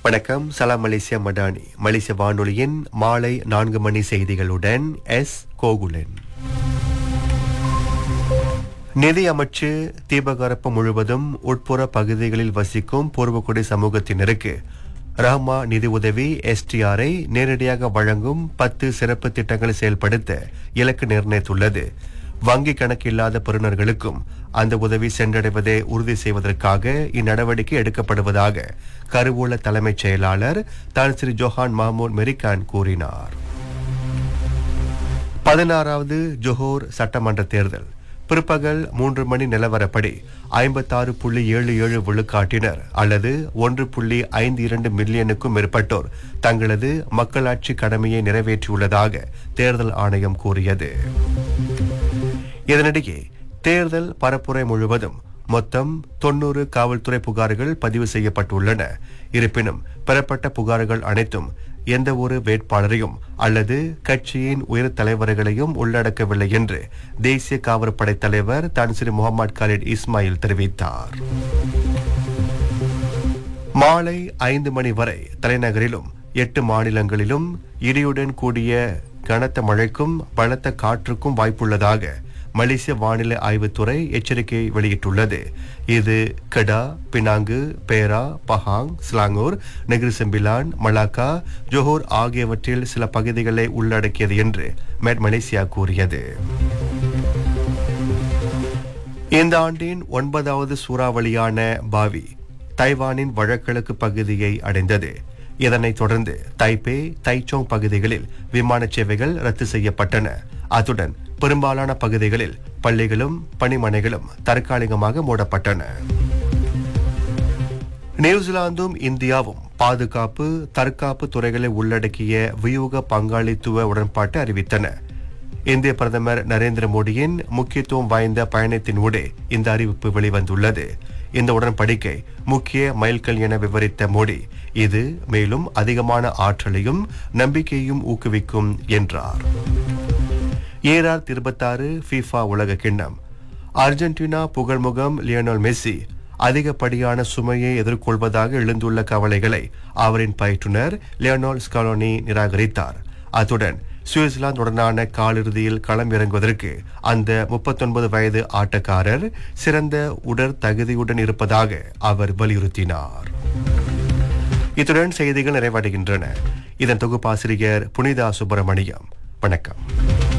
வணக்கம் சலாம் மலேசியா மடானி மலேசிய வானொலியின் மாலை நான்கு மணி செய்திகளுடன் எஸ் கோகுலன் நிதி அமைச்சு தீபகற்பம் முழுவதும் உட்புற பகுதிகளில் வசிக்கும் பூர்வக்குடி சமூகத்தினருக்கு ரஹ்மா நிதி உதவி எஸ்டிஆரை நேரடியாக வழங்கும் பத்து சிறப்பு திட்டங்களை செயல்படுத்த இலக்கு நிர்ணயித்துள்ளது வங்கி கணக்கு இல்லாத பெறுநர்களுக்கும் அந்த உதவி சென்றடைவதை உறுதி செய்வதற்காக இந்நடவடிக்கை எடுக்கப்படுவதாக கருவூல தலைமைச் செயலாளர் தான் ஸ்ரீ ஜோஹான் மஹமூத் மெரிகான் கூறினார் பதினாறாவது ஜொஹோர் சட்டமன்ற தேர்தல் பிற்பகல் மூன்று மணி நிலவரப்படி ஐம்பத்தாறு புள்ளி ஏழு ஏழு விழுக்காட்டினர் அல்லது ஒன்று புள்ளி ஐந்து இரண்டு மில்லியனுக்கும் மேற்பட்டோர் தங்களது மக்களாட்சி கடமையை நிறைவேற்றியுள்ளதாக தேர்தல் ஆணையம் கூறியது இதனிடையே தேர்தல் பரப்புரை முழுவதும் மொத்தம் தொன்னூறு காவல்துறை புகார்கள் பதிவு செய்யப்பட்டுள்ளன இருப்பினும் பெறப்பட்ட புகார்கள் அனைத்தும் எந்த ஒரு வேட்பாளரையும் அல்லது கட்சியின் உயர் தலைவர்களையும் உள்ளடக்கவில்லை என்று தேசிய காவற்படை தலைவர் தன்சிரி முகமது காலிட் இஸ்மாயில் தெரிவித்தார் மாலை ஐந்து மணி வரை தலைநகரிலும் எட்டு மாநிலங்களிலும் இடியுடன் கூடிய கனத்த மழைக்கும் பலத்த காற்றுக்கும் வாய்ப்புள்ளதாக மலேசிய வானிலை ஆய்வுத்துறை எச்சரிக்கை வெளியிட்டுள்ளது இது Kedah Penang Perak Pahang Selangor Negeri Sembilan Malacca Johor ஆகியவற்றில் சில பகுதிகளை உள்ளடக்கியது என்று மேட் மலேசியா கூறியது இந்த ஆண்டின் ஒன்பதாவது சூறாவளியான பாவி தைவானின் வழக்கிழக்கு பகுதியை அடைந்தது இதனைத் தொடர்ந்து தைப்பே தைச்சோங் பகுதிகளில் விமான சேவைகள் ரத்து செய்யப்பட்டன அத்துடன் பெரும்பாலான பகுதிகளில் பள்ளிகளும் பணிமனைகளும் தற்காலிகமாக மூடப்பட்டன நியூசிலாந்தும் இந்தியாவும் பாதுகாப்பு தற்காப்பு துறைகளை உள்ளடக்கிய வியூக பங்காளித்துவ உடன்பாட்டை அறிவித்தன இந்திய பிரதமர் நரேந்திர மோடியின் முக்கியத்துவம் வாய்ந்த பயணத்தின் ஊடே இந்த அறிவிப்பு வெளிவந்துள்ளது இந்த உடன்படிக்கை முக்கிய மைல்கல் என விவரித்த மோடி இது மேலும் அதிகமான ஆற்றலையும் நம்பிக்கையையும் ஊக்குவிக்கும் என்றார் ஏஆர் இருபத்தாறு ஃபீஃபா உலக கிண்ணம் அர்ஜென்டினா புகழ்முகம் லியோனல் மெஸ்ஸி அதிகப்படியான சுமையை எதிர்கொள்வதாக எழுந்துள்ள கவலைகளை அவரின் பயிற்றுனர் லியோனல் ஸ்காலோனி நிராகரித்தார் அத்துடன் சுவிட்சர்லாந்துடனான காலிறுதியில் களம் இறங்குவதற்கு அந்த முப்பத்தொன்பது வயது ஆட்டக்காரர் சிறந்த உடற் தகுதியுடன் இருப்பதாக அவர் வலியுறுத்தினார் இத்துடன் செய்திகள் நிறைவடைகின்றன இதன் தொகுப்பாசிரியர் புனிதா சுப்பிரமணியம் வணக்கம்